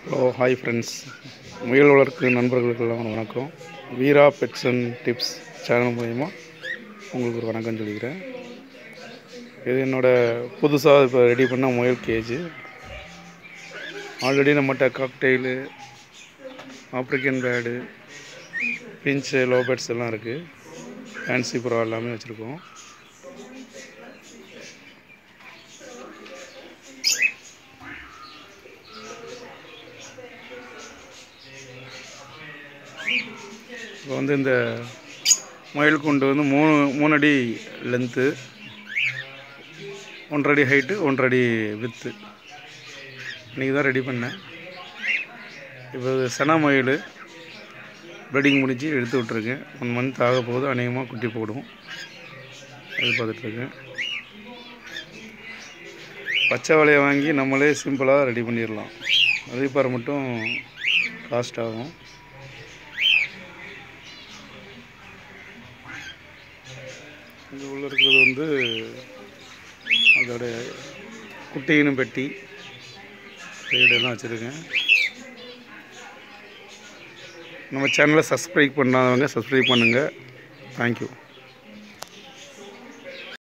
hello hi friends முயல் வளர்க்கு நண்பர்களுக்கெல்லாம் வணக்கம் Veera pets and tips channel மூலயமா உங்களுக்கு ஒரு வணக்கம் சொல்லிக்கிறேன் இது என்னோடய புதுசாக இப்போ ரெடி பண்ண முயல் கேஜு ஆல்ரெடி நம்மகிட்ட காக்டெயிலு ஆப்ரிக்கன் பேடு பிஞ்சு லோ பேட்ஸ் எல்லாம் இருக்குது ஃபேன்சி ப்ரோ எல்லாமே வச்சுருக்கோம் இப்போ வந்து இந்த முயல் குண்டு வந்து மூணு மூணு அடி லென்த்து ஒன்றரை அடி ஹைட்டு ஒன்றரை அடி வித்து இன்றைக்கி தான் ரெடி பண்ணேன் இப்போ இது செனா முயல் ப்ரீடிங் முடிஞ்சு எடுத்து விட்ருக்கேன் ஒன் மந்த் ஆக போகுது அநேகமாக குட்டி போடும் அது பார்த்துட்ருக்கேன் பச்சை வலையை வாங்கி நம்மளே சிம்பிளாக ரெடி பண்ணிடலாம் ரீப்பார் மட்டும் காஸ்ட் ஆகும் இங்கே உள்ள இருக்கிறது வந்து அதோட குட்டியினும் பெட்டி சைடெல்லாம் வச்சுருக்கேன் நம்ம சேனலை சப்ஸ்கிரைப் பண்ணாதவங்க சப்ஸ்கிரைப் பண்ணுங்கள் தேங்க்யூ